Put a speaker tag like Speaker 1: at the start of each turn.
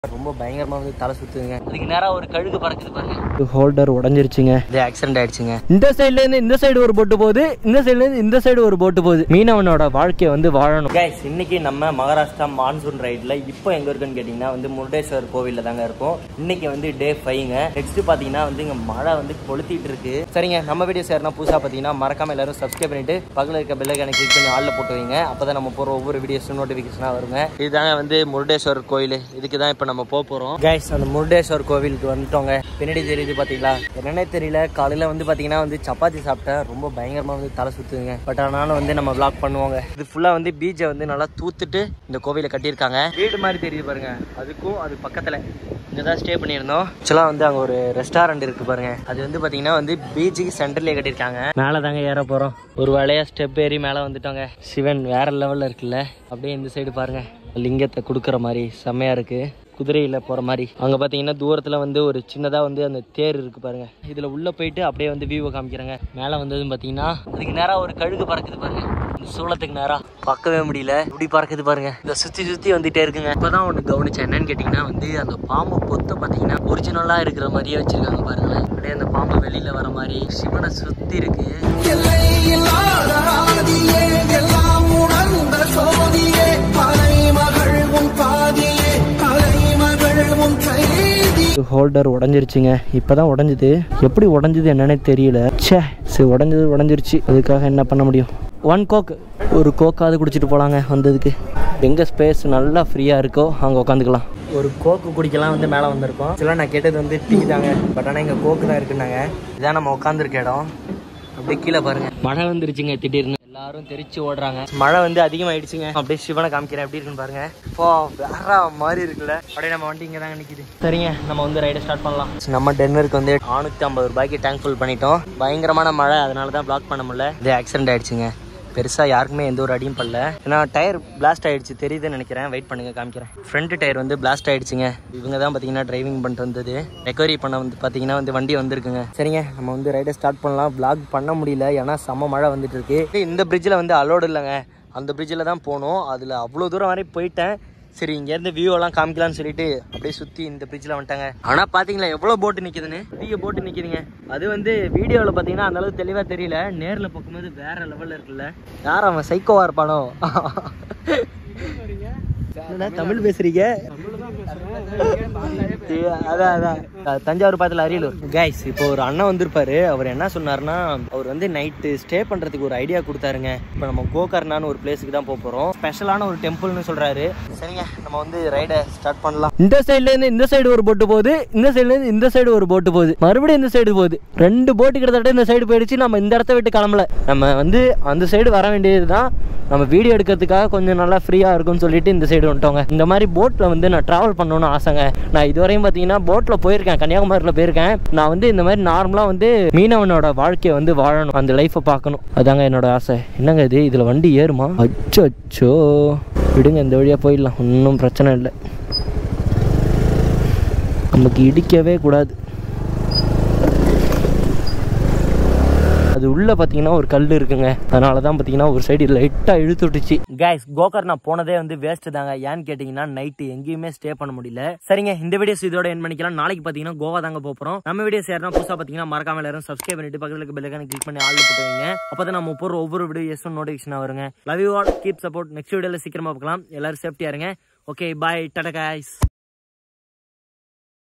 Speaker 1: ரொம்ப பயங்கரமா வந்து தலை சுத்துதுங்க அதுக்கு நேரா ஒரு கழுகு பறக்குது பாருங்க
Speaker 2: ஹோல்டர் உடஞ்சிருச்சுங்க
Speaker 1: இது ஆக்சிடென்ட் ஆயிடுச்சுங்க
Speaker 2: இந்த சைடுல இருந்து இந்த சைடு ஒரு போட்டு போகுது இந்த சைடுல இருந்து இந்த சைடு ஒரு போட்டு போகுது மீனவனோட வாழ்க்கையை வந்து வாழணும்
Speaker 1: கைஸ் இன்னைக்கு நம்ம மகாராஷ்டிரா மான்சூன் ரைட்ல இப்போ எங்க இருக்குன்னு கேட்டீங்கன்னா வந்து முருடேஸ்வர் கோவில்ல தாங்க இருக்கும் இன்னைக்கு வந்து டே ஃபைவ்ங்க நெக்ஸ்ட் பாத்தீங்கன்னா வந்து இங்க மழை வந்து கொளுத்திட்டு இருக்கு சரிங்க நம்ம வீடியோ சேரனா புதுசா பாத்தீங்கன்னா மறக்காம எல்லாரும் சப்ஸ்கிரைப் பண்ணிட்டு பக்கத்துல இருக்க பெல்லைக்கான கிளிக் பண்ணி ஆள்ல போட்டு வைங்க அப்பதான் நம்ம போற ஒவ்வொரு வீடியோஸும் நோட்டிபிகேஷனா வருங்க இதுதாங்க வந்து முருடேஸ்வர் கோயில் இதுக்கு தான் இப்போ நம்ம போக போறோம் கைஸ் அந்த முருடேஸ்வர் கோவிலுக்கு வந்துட்டோங்க பின்னாடி தெரியுது பாத்தீங்களா என்னன்னே தெரியல காலையில வந்து பாத்தீங்கன்னா வந்து சப்பாத்தி சாப்பிட்டேன் ரொம்ப பயங்கரமா வந்து தலை சுத்துதுங்க பட் ஆனாலும் வந்து நம்ம vlog பண்ணுவாங்க இது ஃபுல்லா வந்து பீச்சை வந்து நல்லா தூத்துட்டு இந்த கோவிலை கட்டியிருக்காங்க வீடு மாதிரி தெரியுது பாருங்க அதுக்கும் அது பக்கத்துல இங்கே தான் ஸ்டே பண்ணியிருந்தோம் ஆக்சுவலாக வந்து அங்கே ஒரு ரெஸ்டாரண்ட் இருக்கு பாருங்க அது வந்து பார்த்தீங்கன்னா வந்து பீச்சுக்கு சென்டர்லேயே கட்டியிருக்காங்க மேலே தாங்க ஏற போகிறோம் ஒரு வேலையாக ஸ்டெப் ஏறி மேலே வந்துட்டோங்க சிவன் வேற லெவலில் இருக்குல்ல அப்படியே இந்த சைடு பாருங்க லிங்கத்தை கொடுக்குற மாதிரி செம்மையாக இருக்கு குதிரையில போற மாதிரி அங்க பாத்தீங்கன்னா தூரத்துல வந்து ஒரு சின்னதா வந்து அந்த தேர் இருக்கு பாருங்க இதுல உள்ள போயிட்டு அப்படியே வந்து வியூவை காமிக்கிறாங்க மேல வந்ததும் பாத்தீங்கன்னா அதுக்கு நேரா ஒரு கழுகு பறக்குது பாருங்க இந்த சூளத்துக்கு நேரா பார்க்கவே முடியல இப்படி பறக்குது பாருங்க இந்த சுத்தி சுத்தி வந்துட்டே இருக்குங்க இப்பதான் ஒண்ணு கவனிச்சேன் என்னன்னு கேட்டீங்கன்னா வந்து அந்த பாம்பு பொத்தை பாத்தீங்கன்னா ஒரிஜினலா இருக்கிற மாதிரியே வச்சிருக்காங்க பாருங்களேன் அப்படியே அந்த பாம்பு வெளியில வர மாதிரி சிவனை சுத்தி இருக்கு
Speaker 2: ஹோல்டர் உடஞ்சிருச்சுங்க இப்பதான் உடஞ்சுது எப்படி உடஞ்சது என்னன்னே தெரியல ச்சே சரி உடஞ்சது உடஞ்சிருச்சு அதுக்காக என்ன பண்ண முடியும் ஒன் கோக் ஒரு கோக்காவது குடிச்சிட்டு போலாங்க வந்ததுக்கு எங்க ஸ்பேஸ் நல்லா ஃப்ரீயா இருக்கோ அங்க உட்காந்துக்கலாம்
Speaker 1: ஒரு கோக்கு குடிக்கலாம் வந்து மேலே வந்திருக்கோம் சில நான் கேட்டது வந்து டீ தாங்க பட் ஆனால் இங்கே கோக்கு தான் இருக்குன்னாங்க இதான் நம்ம உட்காந்துருக்க இடம் அப்படியே கீழே பாருங்க மழை வந்துருச்சுங்க திடீர்னு எல்லாரும் தெரிச்சு ஓடுறாங்க மழை வந்து அதிகமாயிடுச்சுங்க அப்படியே சிவனை காமிக்கிறேன் எப்படி இருக்குன்னு பாருங்க இப்போ வேற மாதிரி இருக்குல்ல அப்படியே நம்ம வண்டி இங்கே தாங்க நிற்கிது சரிங்க நம்ம வந்து ரைடை ஸ்டார்ட் பண்ணலாம் நம்ம டென்னருக்கு வந்து நானூற்றி ஐம்பது ரூபாய்க்கு டேங்க் ஃபுல் பண்ணிட்டோம் பயங்கரமான மழை அதனால தான் பிளாக் பண்ண முடியல இது ஆக்சிடென்ட் ஆயிடுச்சுங்க பெருசா யாருக்குமே எந்த ஒரு அடியும் படல ஏன்னா டயர் பிளாஸ்ட் ஆயிடுச்சு தெரியுதுன்னு நினைக்கிறேன் வெயிட் பண்ணுங்க காமிக்கிறேன் ஃப்ரண்ட் டயர் வந்து பிளாஸ்ட் ஆயிடுச்சுங்க இவங்க தான் பாத்தீங்கன்னா டிரைவிங் பண்ணிட்டு வந்தது ரெக்கவரி பண்ண வந்து பாத்தீங்கன்னா வந்து வண்டி வந்திருக்குங்க சரிங்க நம்ம வந்து ரைடை ஸ்டார்ட் பண்ணலாம் vlog பண்ண முடியல ஏன்னா செம்ம மழை வந்துட்டு இருக்கு இந்த பிரிட்ஜில் வந்து அலோடு இல்லைங்க அந்த பிரிட்ஜில் தான் போகணும் அதில் அவ்வளோ தூரம் வரை போயிட்டேன் சரி இங்கேருந்து வியூ எல்லாம் காமிக்கலாம்னு சொல்லிட்டு அப்படியே சுற்றி இந்த பிரிட்ஜில் வந்துட்டாங்க ஆனால் பார்த்தீங்களா எவ்வளோ போட்டு நிற்குதுன்னு பெரிய போட்டு நிற்கிதுங்க அது வந்து வீடியோவில் பார்த்தீங்கன்னா அந்த அளவுக்கு தெளிவாக தெரியல நேரில் பார்க்கும்போது வேற லெவலில் இருக்குல்ல யார் அவன் சைக்கோவா இருப்பானோ என்னடா தமிழ் பேசுறீங்க ஏ, அதான் அதான் த- தஞ்சாவூர் பக்கத்தில் அரியலூர் கைஸ் இப்போ ஒரு அண்ணன் வந்திருப்பாரு அவர் என்ன சொன்னாருன்னா அவர் வந்து நைட்டு ஸ்டே பண்றதுக்கு ஒரு ஐடியா கொடுத்தாருங்க இப்போ நம்ம கோகர்னான்னு ஒரு பிளேஸுக்கு தான் போக போறோம் ஸ்பெஷலான ஒரு டெம்பிள்னு சொல்றாரு சரிங்க நம்ம வந்து ரைடை ஸ்டார்ட் பண்ணலாம்
Speaker 2: இந்த சைடுல இருந்து இந்த சைடு ஒரு போட்டு போகுது இந்த சைடுல இருந்து இந்த சைடு ஒரு போட்டு போகுது மறுபடியும் இந்த சைடு போகுது ரெண்டு போட்டு கிட்டத்தட்ட இந்த சைடு போயிடுச்சு நம்ம இந்த இடத்த விட்டு கிளம்பல நம்ம வந்து அந்த சைடு வர வேண்டியதுதான் நம்ம வீடியோ எடுக்கிறதுக்காக கொஞ்சம் நல்லா ஃப்ரீயாக இருக்கும்னு சொல்லிட்டு இந்த சைடு வந்துட்டோங்க இந்த மாதிரி போட்டில் வந்து நான் ட்ராவல் பண்ணணும்னு ஆசைங்க நான் இதுவரையும் பார்த்தீங்கன்னா போட்டில் போயிருக்கேன் கன்னியாகுமரியில் போயிருக்கேன் நான் வந்து இந்த மாதிரி நார்மலாக வந்து மீனவனோட வாழ்க்கையை வந்து வாழணும் அந்த லைஃப்பை பார்க்கணும் அதாங்க என்னோட ஆசை என்னங்க இது இதில் வண்டி ஏறுமா அச்சோ அச்சோ விடுங்க இந்த வழியாக போயிடலாம் ஒன்றும் பிரச்சனை இல்லை நமக்கு இடிக்கவே கூடாது அது உள்ள பார்த்தீங்கன்னா ஒரு கல் இருக்குங்க அதனால தான் பார்த்தீங்கன்னா ஒரு சைடு லைட்டாக இழுத்து விட்டுச்சு
Speaker 1: கைஸ் கோகர் நான் போனதே வந்து வேஸ்ட் தாங்க ஏன்னு கேட்டீங்கன்னா நைட்டு எங்கேயுமே ஸ்டே பண்ண முடியல சரிங்க இந்த வீடியோஸ் இதோட என் பண்ணிக்கலாம் நாளைக்கு பாத்தீங்கன்னா கோவா தாங்க போக போறோம் நம்ம வீடியோஸ் யாருன்னா புதுசா பாத்தீங்கன்னா மறக்காம எல்லாரும் சப்ஸ்கிரைப் பண்ணிட்டு பக்கத்துல இருக்க பெல்லைக்கான கிளிக் பண்ணி ஆள் போட்டு வைங்க அப்பதான் நம்ம போற ஒவ்வொரு வீடியோஸும் நோட்டிஃபிகேஷன் வருங்க love you all keep support next வீடியோல சீக்கிரமா பார்க்கலாம் எல்லாரும் சேஃப்டியா இருங்க ஓகே பாய் டாடா கைஸ்